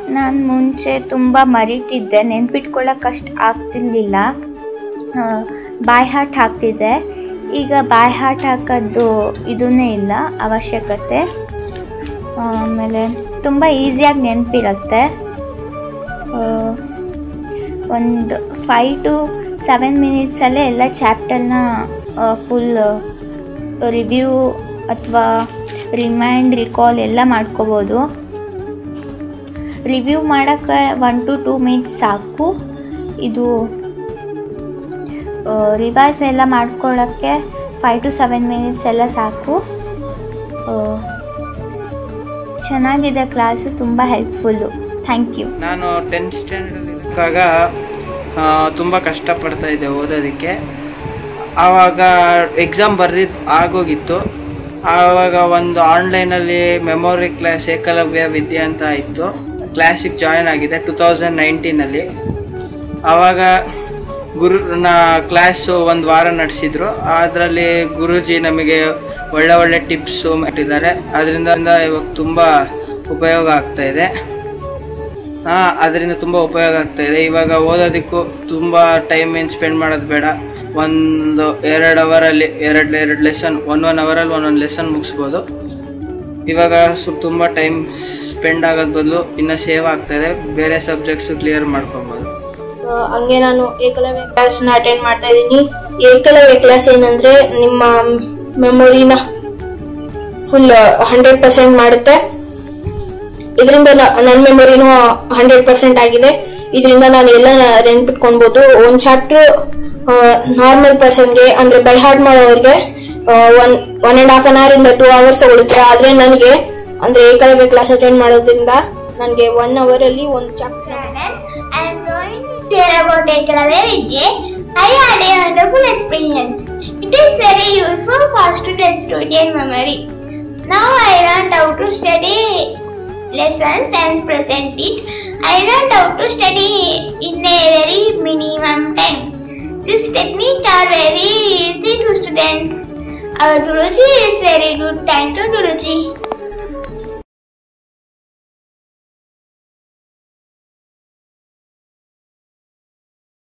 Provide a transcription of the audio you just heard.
ನಾನು ಮುಂಚೆ ತುಂಬ ಮರಿತಿದ್ದೆ ನೆನ್ಪಿಟ್ಕೊಳ್ಳೋಕೆ ಅಷ್ಟು ಆಗ್ತಿರ್ಲಿಲ್ಲ ಬಾಯ್ ಹಾರ್ಟ್ ಹಾಕ್ತಿದ್ದೆ ಈಗ ಬಾಯ್ ಹಾರ್ಟ್ ಹಾಕೋದು ಇದನ್ನೇ ಇಲ್ಲ ಅವಶ್ಯಕತೆ ಆಮೇಲೆ ತುಂಬ ಈಸಿಯಾಗಿ ನೆನಪಿರುತ್ತೆ ಒಂದು ಫೈ ಟು ಸೆವೆನ್ ಮಿನಿಟ್ಸಲ್ಲೇ ಎಲ್ಲ ಚಾಪ್ಟರ್ನ ಫುಲ್ ರಿವ್ಯೂ ಅಥವಾ ರಿಮೈಂಡ್ ರಿಕಾಲ್ ಎಲ್ಲ ಮಾಡ್ಕೋಬೋದು ರಿವ್ಯೂ ಮಾಡೋಕ್ಕೆ ಒನ್ ಟು ಟೂ ಮಿನಿಟ್ಸ್ ಸಾಕು ಇದು ರಿವೈಸ್ ಎಲ್ಲ ಮಾಡ್ಕೊಳ್ಳೋಕ್ಕೆ ಫೈ ಟು ಸೆವೆನ್ ಮಿನಿಟ್ಸ್ ಎಲ್ಲ ಸಾಕು ಆ, ಚೆನ್ನಾಗಿದೆ ಕ್ಲಾಸು ತುಂಬ ಹೆಲ್ಪ್ಫುಲ್ಲು ಥ್ಯಾಂಕ್ ಯು ನಾನು ಟೆಂತ್ ಸ್ಟ್ಯಾಂಡರ್ಡ್ ಇದ್ದಾಗ ತುಂಬ ಕಷ್ಟಪಡ್ತಾ ಇದ್ದೆ ಓದೋದಕ್ಕೆ ಆವಾಗ ಎಕ್ಸಾಮ್ ಬರ್ದಿದ್ದು ಆಗೋಗಿತ್ತು ಆವಾಗ ಒಂದು ಆನ್ಲೈನಲ್ಲಿ ಮೆಮೊರಿ ಕ್ಲಾಸ್ ಏಕಲವ್ಯ ವಿದ್ಯೆ ಅಂತ ಇತ್ತು ಕ್ಲಾಸಿಗೆ ಜಾಯ್ನ್ ಆಗಿದೆ ಟು ತೌಸಂಡ್ ನೈನ್ಟೀನಲ್ಲಿ ಆವಾಗ ಗುರು ನಾ ಕ್ಲಾಸು ಒಂದು ವಾರ ನಡೆಸಿದ್ರು ಅದರಲ್ಲಿ ಗುರೂಜಿ ನಮಗೆ ಒಳ್ಳೆ ಒಳ್ಳೆ ಟಿಪ್ಸು ಮಾಡಿದ್ದಾರೆ ಅದರಿಂದ ಇವಾಗ ತುಂಬ ಉಪಯೋಗ ಆಗ್ತಾ ಇದೆ ಹಾಂ ಅದರಿಂದ ತುಂಬ ಉಪಯೋಗ ಆಗ್ತಾ ಇದೆ ಇವಾಗ ಓದೋದಕ್ಕೂ ತುಂಬ ಟೈಮ್ ಏನು ಸ್ಪೆಂಡ್ ಮಾಡೋದು ಬೇಡ ಒಂದು ಎರಡು ಅವರಲ್ಲಿ ಎರಡು ಎರಡು ಲೆಸನ್ ಒನ್ ಒನ್ ಅವರಲ್ಲಿ ಒಂದೊಂದು ಲೆಸನ್ ಮುಗಿಸ್ಬೋದು ಇವಾಗ ಸ್ವಲ್ಪ ತುಂಬ ಟೈಮ್ ಸ್ಪೆಂಡ್ ಆಗೋದ್ ಬದಲು ಇನ್ನೂ ಸೇವ್ ಆಗ್ತಾ ಇದೆ ಬೇರೆ ಸಬ್ಜೆಕ್ಟ್ಸು ಕ್ಲಿಯರ್ ಮಾಡ್ಕೊಬೋದು ಆ, ಹಂಗೆ ನಾನು ಏಕಲವ್ಯ ಕ್ಲಾಸ್ ನ ಅಟೆಂಡ್ ಮಾಡ್ತಾ ಇದ್ದೀನಿ ಏಕಲವ್ಯ ಕ್ಲಾಸ್ ಏನಂದ್ರೆ ನಿಮ್ಮ ಮೆಮೊರಿನ ಫುಲ್ ಹಂಡ್ರೆಡ್ ಪರ್ಸೆಂಟ್ ಮಾಡುತ್ತೆ ಇದರಿಂದ ನನ್ನ ಮೆಮೊರಿನೂ ಹಂಡ್ರೆಡ್ ಪರ್ಸೆಂಟ್ ಆಗಿದೆ ಇದರಿಂದ ನಾನು ಎಲ್ಲ ನೆನ್ಪಿಟ್ಕೊಳ್ಬಹುದು ಒಂದ್ ಚಾಪ್ಟರ್ ನಾರ್ಮಲ್ ಪರ್ಸನ್ಗೆ ಅಂದ್ರೆ ಬೈ ಹಾರ್ಟ್ ಮಾಡೋರಿಗೆ one one and half an hour ಇಂದ ಟೂ ಅವರ್ಸ್ ತಗೊಳುತ್ತೆ ಆದ್ರೆ ನನಗೆ ಅಂದ್ರೆ ಏಕಲವ್ಯ ಕ್ಲಾಸ್ ಅಟೆಂಡ್ ಮಾಡೋದ್ರಿಂದ ನನಗೆ ಒನ್ ಅವರ್ ಅಲ್ಲಿ ಒಂದು chapter channel. I am going to share about Eklavya Vidya. I had a wonderful experience. It is very useful for students to retain memory. Now I learned how to study lessons and present it. I learned how to study in a very minimum time. These techniques are very easy to students. Our Guruji is very good. Thank you, Guruji.